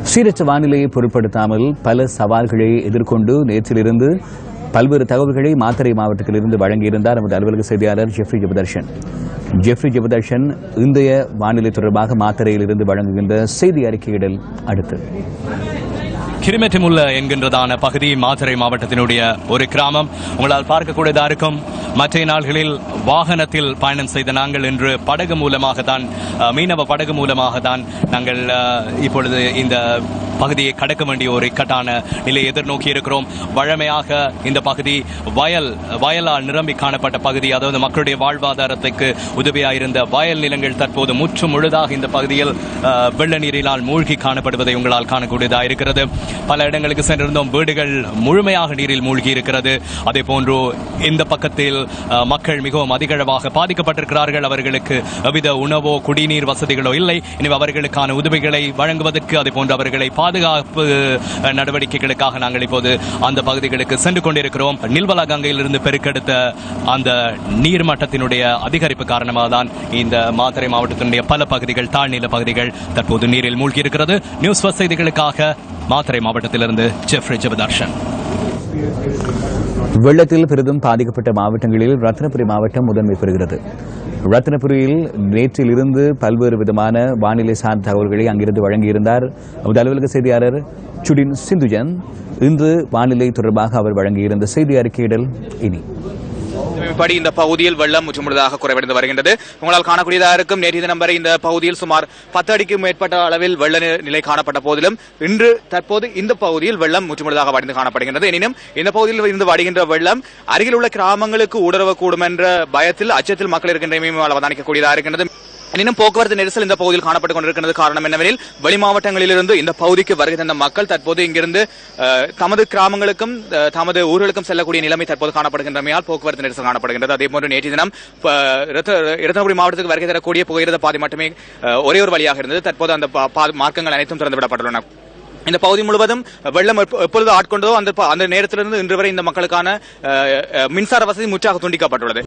சீரற்ற வானிலையை பொருட்படுத்தாமல் பல சவால்களை எதிர்கொண்டு நேற்றிலிருந்து பல்வேறு தகவல்களை மாத்தறை மாவட்டத்திலிருந்து வழங்கியிருந்தார் நமது அலுவலக செய்தியாளர் ஜெஃப்ரி ஜெபதர்ஷன் ஜெஃப்ரி ஜெபதர்ஷன் இன்றைய வானிலை தொடர்பாக மாத்தறையிலிருந்து வழங்குகின்ற செய்தி அறிக்கையிடல் அடுத்து கிரிமெட்டிமுல்ல என்கின்றதான பகுதி மாத்தறை மாவட்டத்தினுடைய ஒரு கிராமம் உங்களால் பார்க்கக்கூடியதா இருக்கும் மற்ற நாள்களில் வாகனத்தில் பயணம் செய்த நாங்கள் இன்று படகு மூலமாக தான் அஹ், மீனவ படகு மூலமாக தான் நாங்கள் அஹ், இப்பொழுது இந்த பகுதியை கடக்க வேண்டிய ஒரு இக்கட்டான நிலையை எதிர்நோக்கி இருக்கிறோம் வழமையாக இந்த பகுதி வயல் வயலால் நிரம்பி காணப்பட்ட பகுதி அதாவது மக்களுடைய வாழ்வாதாரத்துக்கு உதவியாக இருந்த வயல் நிலங்கள் தற்போது முற்று முழுதாக இந்த பகுதியில் அஹ், வெள்ள நீரினால் மூழ்கி காணப்படுவதை உங்களால் காணக்கூடியதாக இருக்கிறது பல இடங்களுக்கு சென்றிருந்தோம் வீடுகள் முழுமையாக நீரில் மூழ்கி இருக்கிறது அதே போன்று இந்த பக்கத்தில் அஹ், மக்கள் மிகவும் அதிகளவாக பாதிக்கப்பட்டிருக்கிறார்கள் அவர்களுக்கு எவ்வித உணவோ குடிநீர் வசதிகளோ இல்லை எனவே அவர்களுக்கான உதவிகளை வழங்குவதற்கு அதே போன்று அவர்களை பாதுகாப்பு அஹ், நடவடிக்கைகளுக்காக நாங்கள் இப்போது அந்த பகுதிகளுக்கு சென்று கொண்டிருக்கிறோம் நில்வலா கங்கையிலிருந்து பெருக்கெடுத்த அந்த நீர்மட்டத்தினுடைய அதிகரிப்பு காரணமாக தான் இந்த மாத்தறை மாவட்டத்தினுடைய பல பகுதிகள் தாழ்நில பகுதிகள் தற்போது நீரில் மூழ்கி இருக்கிறது நியூஸ் ஃபர்ஸ்ட் செய்திகளுக்காக மாத்தறை மாவட்டத்திலிருந்து ஜெஃப்ரி ஜெபதர்ஷன் வெள்ளத்தில் பெரிதும் பாதிக்கப்பட்ட மாவட்டங்களில் ரத்னபுரி மாவட்டம் முதன்மை பெறுகிறது ரத்னபுரியில் நேற்றிலிருந்து பல்வேறு விதமான வானிலை சார்ந்த தகவல்களை அங்கிருந்து வழங்கியிருந்தார் நமது அலுவலக செய்தியாளர் சுடின் சிந்துஜன் இன்று வானிலை தொடர்பாக அவர் வழங்கியிருந்த செய்தி அறிக்கையிடல் இனி படி இந்த பகுதியில் வெள்ளம் முற்றுமுழுதாக குறைவடைந்து வருகின்றது உங்களால் காணக்கூடியதாக இருக்கும் நேற்றைய தினம் வரை இந்த பகுதியில் சுமார் பத்து அடிக்கும் மேற்பட்ட அளவில் வெள்ள நி- நிலை காணப்பட்ட போதிலும் இன்று தற்போது இந்த பகுதியில் வெள்ளம் முற்றுமுழுதாக வடிந்து காணப்படுகின்றது எனினும் இந்த பகுதியில் இருந்து வடிகின்ற வெள்ளம் அருகில் உள்ள கிராமங்களுக்கு ஊடுருவக்கூடும் என்ற பயத்தில் அச்சத்தில் மக்கள் இருக்கின்றமையும் அவதானிக்கக்கூடியதாக இருக்கின்றது எனினும் போக்குவரத்து நெரிசல் இந்த பகுதியில் காணப்பட்டுக் கொண்டிருக்கிறது காரணம் என்னவெனில் வெளி மாவட்டங்களிலிருந்து இந்த பகுதிக்கு வருகை தந்த மக்கள் தற்போது இங்கிருந்து அஹ், தமது கிராமங்களுக்கும் அஹ், தமது ஊர்களுக்கும் செல்லக்கூடிய நிலைமை தற்போது காணப்படுகின்றமையால் போக்குவரத்து நெரிசல் காணப்படுகின்றது அதே போன்று நேற்று தினம் ப- ரத்த- ரத்னபுரி மாவட்டத்துக்கு வருகை தரக்கூடிய புகையிரத பாதை மட்டுமே அஹ், ஒரே ஒரு வழியாக இருந்தது தற்போது அந்த பா- பா- மார்க்கங்கள் அனைத்தும் திறந்து விடப்பட்டுள்ளன இந்த பகுதி முழுவதும் வெள்ளம் எப்ப- எப்பொழுது ஆட்கொண்டோ அந்த ப- அந்த நேரத்திலிருந்து இன்று வரை இந்த மக்களுக்கான அஹ், அஹ், மின்சார வசதி முற்றாக துண்டிக்கப்பட்டுள்ளது